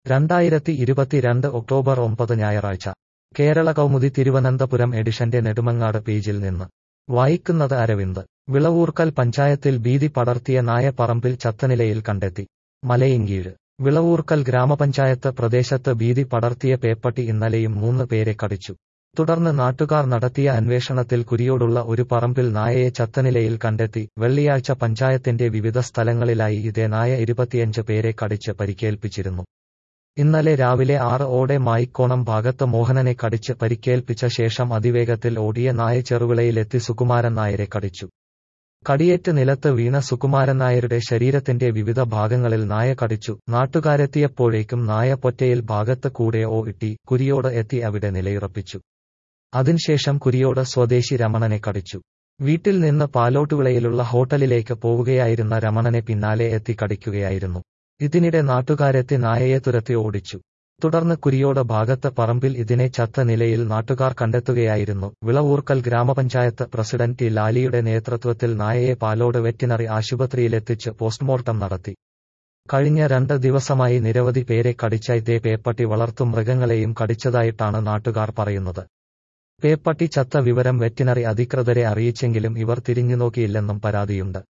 രണ്ടായിരത്തി ഇരുപത്തിരണ്ട് ഒക്ടോബർ ഒമ്പത് ഞായറാഴ്ച കേരള കൗമുദി തിരുവനന്തപുരം എഡിഷന്റെ നെടുമങ്ങാട് പേജിൽ നിന്ന് വായിക്കുന്നത് അരവിന്ദ് വിളവൂർക്കൽ പഞ്ചായത്തിൽ ഭീതി പടർത്തിയ നായ പറമ്പിൽ ചത്തനിലയിൽ കണ്ടെത്തി മലയിൻകീഴ് വിളവൂർക്കൽ ഗ്രാമപഞ്ചായത്ത് പ്രദേശത്ത് ഭീതി പടർത്തിയ പേപ്പട്ടി ഇന്നലെയും മൂന്ന് പേരെ കടിച്ചു തുടർന്ന് നാട്ടുകാർ നടത്തിയ അന്വേഷണത്തിൽ കുരിയോടുള്ള ഒരു പറമ്പിൽ നായയെ ചത്തനിലയിൽ കണ്ടെത്തി വെള്ളിയാഴ്ച പഞ്ചായത്തിന്റെ വിവിധ സ്ഥലങ്ങളിലായി ഇതേ നായ ഇരുപത്തിയഞ്ച് പേരെ കടിച്ച് പരിക്കേൽപ്പിച്ചിരുന്നു ഇന്നലെ രാവിലെ ആറ് ഓടെ മായിക്കോണം ഭാഗത്ത് മോഹനനെ കടിച്ച് പരിക്കേൽപ്പിച്ച ശേഷം അതിവേഗത്തിൽ ഓടിയ നായ ചെറുവിളയിലെത്തി സുകുമാരൻ നായരെ കടിച്ചു കടിയേറ്റ് നിലത്ത് വീണ സുകുമാരൻ നായരുടെ ശരീരത്തിന്റെ വിവിധ ഭാഗങ്ങളിൽ നായ കടിച്ചു നാട്ടുകാരെത്തിയപ്പോഴേക്കും നായ പൊറ്റയിൽ ഭാഗത്ത് കൂടെ ഓ ഇട്ടി കുരിയോട് എത്തി അവിടെ നിലയുറപ്പിച്ചു അതിനുശേഷം കുരിയോട് സ്വദേശി രമണനെ കടിച്ചു വീട്ടിൽ നിന്ന് പാലോട്ടുവിളയിലുള്ള ഹോട്ടലിലേക്ക് പോവുകയായിരുന്ന രമണനെ പിന്നാലെ എത്തി കടിക്കുകയായിരുന്നു ഇതിനിടെ നാട്ടുകാരെത്തി നായയെ തുരത്തി ഓടിച്ചു തുടർന്ന് കുരിയോട് ഭാഗത്ത് പറമ്പിൽ ഇതിനെ ചത്ത നിലയിൽ നാട്ടുകാർ കണ്ടെത്തുകയായിരുന്നു വിളവൂർക്കൽ ഗ്രാമപഞ്ചായത്ത് പ്രസിഡന്റ് ടി ലാലിയുടെ നേതൃത്വത്തിൽ നായയെ പാലോട് വെറ്റിനറി ആശുപത്രിയിലെത്തിച്ച് പോസ്റ്റ്മോർട്ടം നടത്തി കഴിഞ്ഞ രണ്ട് ദിവസമായി നിരവധി പേരെ കടിച്ച ഇതേ പേപ്പട്ടി വളർത്തും മൃഗങ്ങളെയും കടിച്ചതായിട്ടാണ് നാട്ടുകാർ പറയുന്നത് പേപ്പട്ടി ചത്ത വിവരം വെറ്റിനറി അധികൃതരെ അറിയിച്ചെങ്കിലും ഇവർ തിരിഞ്ഞുനോക്കിയില്ലെന്നും പരാതിയുണ്ട്